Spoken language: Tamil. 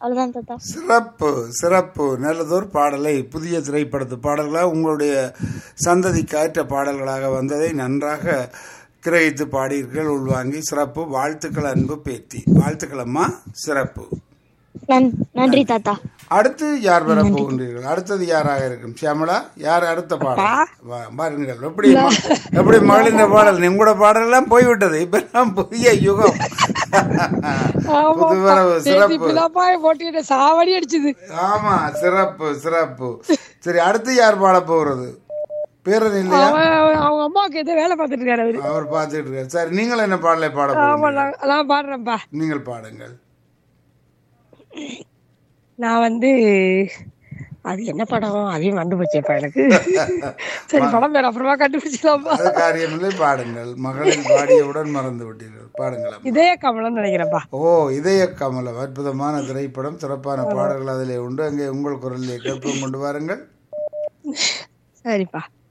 அவ்வளவுதான் தாத்தா சிறப்பு சிறப்பு நல்லதொரு பாடலை புதிய திரைப்படத்து பாடல்களாக உங்களுடைய சந்ததிக்கு ஏற்ற பாடல்களாக வந்ததை நன்றாக கிரகித்து பாடியிருக்கீர்கள் உள்வாங்கி சிறப்பு வாழ்த்துக்கள் அன்பு பேத்தி வாழ்த்துக்கள் அம்மா சிறப்பு நன்- நன்றி தாத்தா அடுத்து யார் வர போகின்றீர்கள் அடுத்தது யாராக இருக்கும் சியாமளா யார் அடுத்த பாடல் வா- பாருங்கள் எப்படி ம- எப்படி மகளின் பாடல் உங்களோட பாடல் எல்லாம் போய்விட்டது இப்ப எல்லாம் புதிய யுகம் புது வரவு சிறப்பு பிள்ளாப்பாய போட்டு சாவடி அடிச்சுது ஆமா சிறப்பு சிறப்பு சரி அடுத்து யார் பாட போகிறது பேரன் இல்லையா அவன் அவங்க அம்மாவுக்கு எதோ வேலை பார்த்துட்டு இருக்காரு அவரு அவர் பார்த்துட்டு இருக்காரு சரி நீங்கள் என்ன பாடலை பாட ஆமா போகிறீர்கள் நான் நான் பாடுறேன்ப்பா நீங்கள் பாடுங்கள் நான் வந்து அது என்ன படம் அதையும் கண்டுபிடிச்சேப்பா எனக்கு சரி படம் பேர் அப்புறமா கண்டுபிடிச்சலாம்ப்பா அது காரியமில்லை பாடுங்கள் மகளின் பாடியவுடன் மறந்து விட்டீர்கள் பாடுங்கள் இதே கமலம் நினைக்கிறேன்ப்பா ஓ இதய கமலம் அற்புதமான திரைப்படம் சிறப்பான பாடல்கள் அதிலே உண்டு அங்கே உங்கள் குரலிலே கேட்போம் கொண்டு வாருங்கள் சரிப்பா